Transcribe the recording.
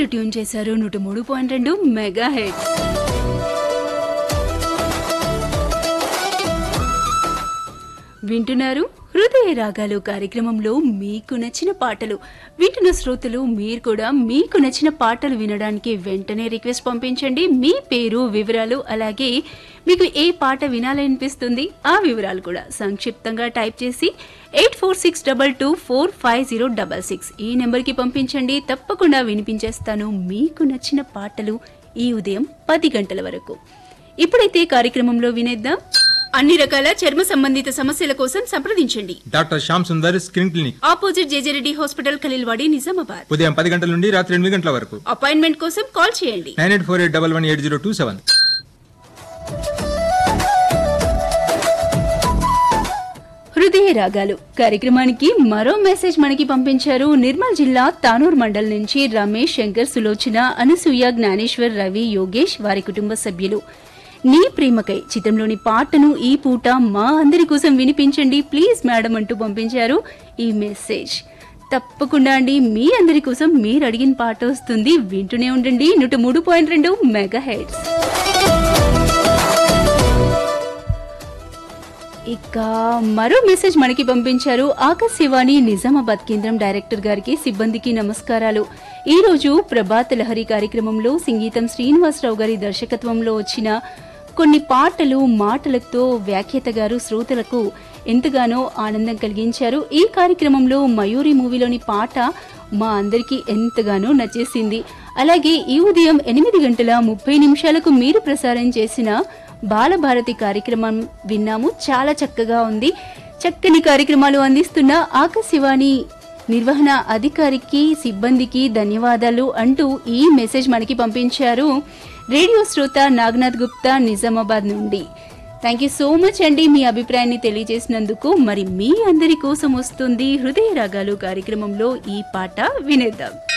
మీరు ట్యూన్ చేశారు నూట మూడు పాయింట్ రెండు మెగా హెడ్ వింటున్నారు హృదయ రాగాలు కార్యక్రమంలో మీకు నచ్చిన పాటలు వింటున్న శ్రోతలు మీరు కూడా మీకు నచ్చిన పాటలు వినడానికి వెంటనే రిక్వెస్ట్ పంపించండి మీ పేరు వివరాలు అలాగే మీకు ఏ పాట వినాలనిపిస్తుంది ఆ వివరాలు కూడా సంక్షిప్తంగా టైప్ చేసి eight four six double two four five zero double six ఈ నెంబర్కి పంపించండి తప్పకుండా వినిపించేస్తాను మీకు నచ్చిన పాటలు ఈ ఉదయం పది గంటల వరకు ఇప్పుడైతే కార్యక్రమంలో వినేద్దాం అన్ని రకాల చర్మ సంబంధిత సమస్యల కోసం సంప్రదించండి doctor Shyam Sundar skin clinic opposite JJ Reddy hospital Khaleelwadi Nizamabad ఉదయం పది గంటల నుండి రాత్రి ఎనిమిది గంటల వరకు అపాయింట్మెంట్ కోసం కాల్ చేయండి nine eight four eight double one eight zero two seven హృదయ రాగాలు కార్యక్రమానికి మరో మెసేజ్ మనకి పంపించారు నిర్మల్ జిల్లా తానూర్ మండల్ నుంచి రమేష్ శంకర్ సులోచన అనసూయ జ్ఞానేశ్వర్ రవి యోగేష్ వారి కుటుంబ సభ్యులు నీ ప్రేమకై చిత్రంలోని పాటను ఈ పూట మా అందరి కోసం వినిపించండి ప్లీజ్ మేడం అంటూ పంపించారు ఈ మెసేజ్ తప్పకుండా అండి మీ అందరి కోసం మీరు అడిగిన పాట వస్తుంది వింటూనే ఉండండి నూట మూడు పాయింట్ రెండు మెగా హెడ్స్ ఇక మరో మెసేజ్ మనకి పంపించారు ఆకాశవాణి నిజామాబాద్ కేంద్రం డైరెక్టర్ గారికి సిబ్బందికి నమస్కారాలు ఈ రోజు ప్రభాత్ లహరి కార్యక్రమంలో సంగీతం శ్రీనివాసరావు గారి దర్శకత్వంలో వచ్చిన కొన్ని పాటలు మాటలతో వ్యాఖ్యాత గారు శ్రోతలకు ఎంతగానో ఆనందం కలిగించారు ఈ కార్యక్రమంలో మయూరి మూవీలోని పాట మా అందరికీ ఎంతగానో నచ్చేసింది అలాగే ఈ ఉదయం ఎనిమిది గంటల ముప్పై నిమిషాలకు మీరు ప్రసారం చేసిన బాలభారతి కార్యక్రమం విన్నాము చాలా చక్కగా ఉంది చక్కని కార్యక్రమాలు అందిస్తున్న ఆకాశవాణి నిర్వహణ అధికారికి సిబ్బందికి ధన్యవాదాలు అంటూ ఈ మెసేజ్ మనకి పంపించారు రేడియో శ్రోత నాగనాథ్ గుప్తా నిజామాబాద్ నుండి థ్యాంక్ యూ సో మచ్ అండి మీ అభిప్రాయాన్ని తెలియజేసినందుకు మరి మీ అందరి కోసం వస్తుంది హృదయ రాగాలు కార్యక్రమంలో ఈ పాట వినేద్దాం